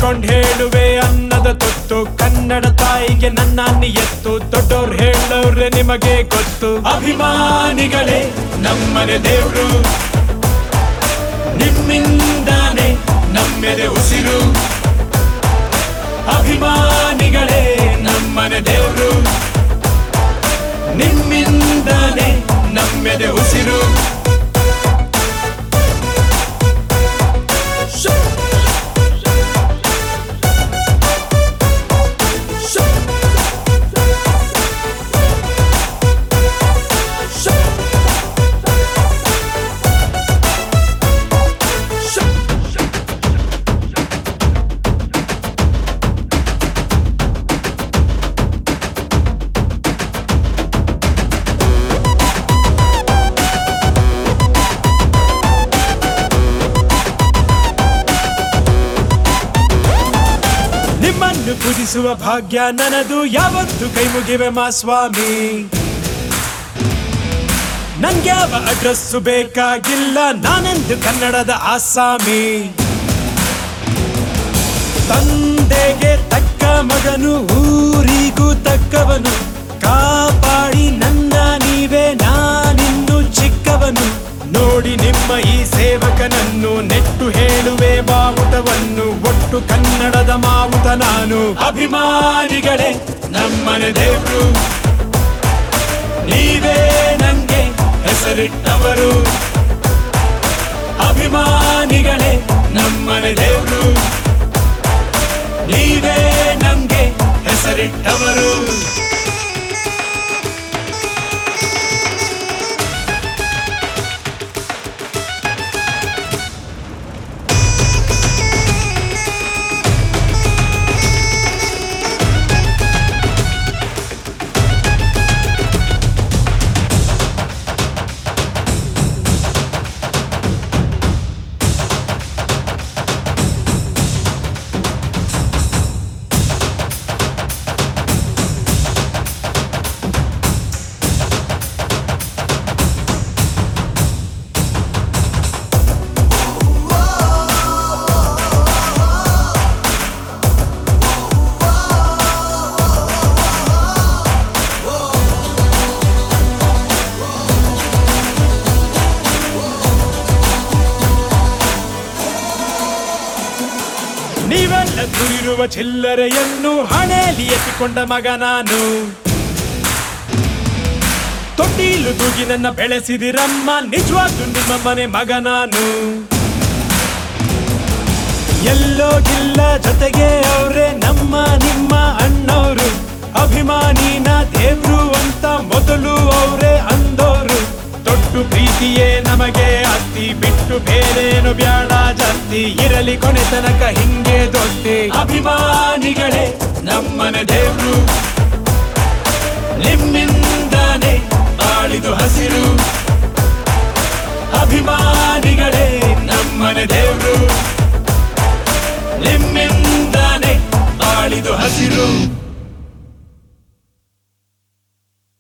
ನಿಂತ್ಕೊಂಡ್ ಹೇಳುವೆ ಅನ್ನದ ತೊತ್ತು ಕನ್ನಡ ತಾಯಿಗೆ ನನ್ನ ಎತ್ತು ದೊಡ್ಡೋರ್ ಹೇಳೋರೆ ನಿಮಗೆ ಗೊತ್ತು ಅಭಿಮಾನಿಗಳೇ ನಮ್ಮನೆ ದೇವ್ರು ನಿಮ್ಮಿಂದಾನೆ ನಮ್ಮೆದೆ ಉಸಿರು ಅಭಿಮಾನಿಗಳೇ ನಮ್ಮನೆ ದೇವ್ರು ನಿಮ್ಮಿಂದಾನೆ ನಮ್ಮೆದೆ ಉಸಿರು ನಿಮ್ಮನ್ನು ಪೂಜಿಸುವ ಭಾಗ್ಯ ನನದು ಯಾವತ್ತು ಕೈ ಮುಗಿವೆ ಮಾ ಸ್ವಾಮಿ ನನ್ಗ್ಯಾವ ಅಡ್ರೆಸ್ಸು ಬೇಕಾಗಿಲ್ಲ ನಾನೆಂದು ಕನ್ನಡದ ಆಸಾಮಿ ತಂದೆಗೆ ತಕ್ಕ ಮಗನು ಊರಿಗೂ ತಕ್ಕವನು ಕಾಪಾಡಿ ನನ್ನ ನೀವೇ ನಾನಿನ್ನು ಚಿಕ್ಕವನು ನೋಡಿ ನಿಮ್ಮ ಈ ಸೇವಕನನ್ನು ನೆಟ್ಟು ಹೇಳುವೆ ಬಾವುಟವನ್ನು ಒಟ್ಟು ಕನ್ನಡದ ಮಾವುತ ನಾನು ಅಭಿಮಾನಿಗಳೇ ನಮ್ಮನೆ ದೇವ್ರು ನೀವೇ ನಂಗೆ ಹೆಸರಿಟ್ಟವರು ಅಭಿಮಾನಿಗಳೇ ನಮ್ಮನೆ ದೇವ್ರು ನೀವೇ ನಮ್ಗೆ ಹೆಸರಿಟ್ಟವರು ನೀವೆಲ್ಲ ದುರಿರುವ ಚಿಲ್ಲರೆಯನ್ನು ಹಣೆಯಲ್ಲಿ ಎತ್ತಿಕೊಂಡ ಮಗ ನಾನು ತೊಟ್ಟಿಲು ತೂಗಿ ನನ್ನ ಬೆಳೆಸಿದಿರಮ್ಮ ನಿಜವಾಗ್ಲೂ ನಿಮ್ಮ ಮನೆ ಮಗ ನಾನು ಎಲ್ಲೋಗಿಲ್ಲ ಜೊತೆಗೆ ಅವ್ರೆ ನಮ್ಮ ನಿಮ್ಮ ಅಣ್ಣವರು ಅಭಿಮಾನಿನ ದೇವ್ರು ಅಂತ ಮೊದಲು ಅವ್ರೆ ಅಂದೋರು ತೊಟ್ಟು ಪ್ರೀತಿಯೇ ನಮಗೆ ಅತ್ತಿ ಬಿಟ್ಟು ಬೇರೇನು ಬ್ಯಾಡ ಜಾಸ್ತಿ ಇರಲಿ ಕೊನೆ ತನಕ ಹಿಂಗೆ ದೊಡ್ಡಿ ಅಭಿಮಾನಿಗಳೇ ನಮ್ಮನೆ ದೇವ್ರು ನಿಮ್ಮಿಂದಾನೆ ಬಾಳಿದು ಹಸಿರು ಅಭಿಮಾನಿಗಳೇ ನಮ್ಮನೆ ದೇವ್ರು ನಿಮ್ಮಿಂದಾನೆ ಬಾಳಿದು ಹಸಿರು